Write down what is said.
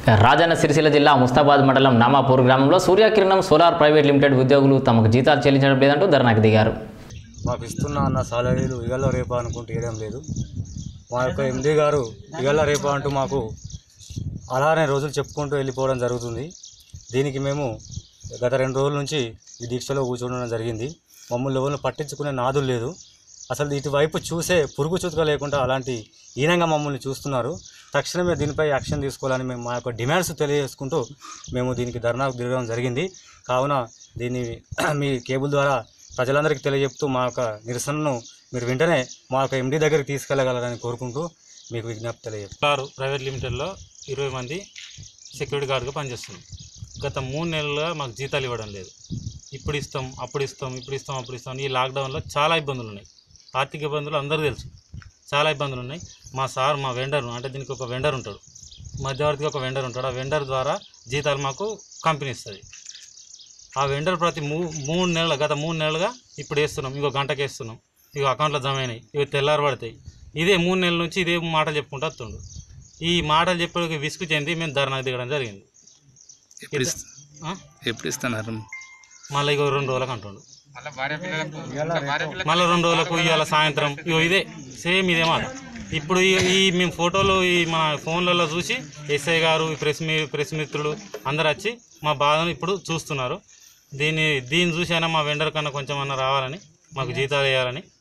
రాజన్న సిరిసిల్ల జిల్లా ముస్తాబాద్ మండలం నామాపూర్ గ్రామంలో సూర్యకిరణం సోలార్ ప్రైవేట్ లిమిటెడ్ ఉద్యోగులు తమకు జీతాలు చెల్లించడం లేదంటూ ధర్నాకు దిగారు మాకు ఇస్తున్న అన్న సాలరీలు ఇగల్లో రేపా అనుకుంటూ ఇవ్వడం లేదు మా యొక్క ఎండీ గారు ఇగల్ల రేపా అంటూ మాకు అలానే రోజులు చెప్పుకుంటూ వెళ్ళిపోవడం జరుగుతుంది దీనికి మేము గత రెండు రోజుల నుంచి ఈ దీక్షలో కూర్చోవడం జరిగింది మమ్మల్ని ఎవరిని పట్టించుకునే నాదులు లేదు అసలు ఇటువైపు చూసే పురుగు చుతుక లేకుండా అలాంటి హీనంగా మమ్మల్ని చూస్తున్నారు తక్షణమే దీనిపై యాక్షన్ తీసుకోవాలని మేము మా యొక్క డిమాండ్స్ తెలియజేసుకుంటూ మేము దీనికి ధర్నాకు దిగడం జరిగింది కావున దీన్ని మీ కేబుల్ ద్వారా ప్రజలందరికీ తెలియజెప్తూ మా యొక్క నిరసనను మీరు వెంటనే మా యొక్క ఎండీ దగ్గరికి తీసుకెళ్ళగలరని కోరుకుంటూ మీకు విజ్ఞప్తి తెలియజేస్తాను కారు ప్రైవేట్ లిమిటెడ్లో ఇరవై మంది సెక్యూరిటీ గార్డ్గా పనిచేస్తున్నాం గత మూడు నెలలుగా మాకు జీతాలు ఇవ్వడం లేదు ఇప్పుడు ఇస్తాం అప్పుడు ఇస్తాం ఇప్పుడు ఇస్తాం అప్పుడు ఇస్తాం ఈ లాక్డౌన్లో చాలా ఇబ్బందులు ఉన్నాయి ఆర్థిక ఇబ్బందులు అందరూ తెలుసు చాలా ఇబ్బందులు ఉన్నాయి మా సార్ మా వెండర్ అంటే దీనికి ఒక వెండర్ ఉంటాడు మధ్యవర్తిగా ఒక వెండర్ ఉంటాడు ఆ వెండర్ ద్వారా జీతాలు మాకు కంపెనీ ఇస్తుంది ఆ వెండర్ ప్రతి మూ మూడు నెలలు గత మూడు నెలలుగా ఇప్పుడు వేస్తున్నాం ఇంకో గంటకి వేస్తున్నాం ఇక అకౌంట్లో జమ అయినాయి ఇవి తెల్లారి పడతాయి ఇదే మూడు నెలల నుంచి ఇదే మాటలు చెప్పుకుంటూ వస్తుండు ఈ మాటలు చెప్పడానికి విసుగు చెంది మేము ధర్నాకు దిగడం జరిగింది ఎప్పుడు ఇస్త- ఆ? ఎప్పుడు ఇస్తున్నారు మళ్ళీ ఇగో రెండు రోజులకు అంటుండు మళ్ళీ రెండు రోజులకు ఇవాళ సాయంత్రం ఇగో ఇదే సేమ్ ఇదే మాట ఇప్పుడు ఈ ఈ మేము ఫోటోలు ఈ మా ఫోన్లలో చూసి ఎస్ఐ గారు ఈ ప్రెస్ మీ ప్రెస్ మిత్రులు అందరు వచ్చి మా బాధను ఇప్పుడు చూస్తున్నారు దీన్ని దీన్ని చూసైనా మా వెండర్ కన్నా కొంచెం అన్న రావాలని మాకు జీతాలు వేయాలని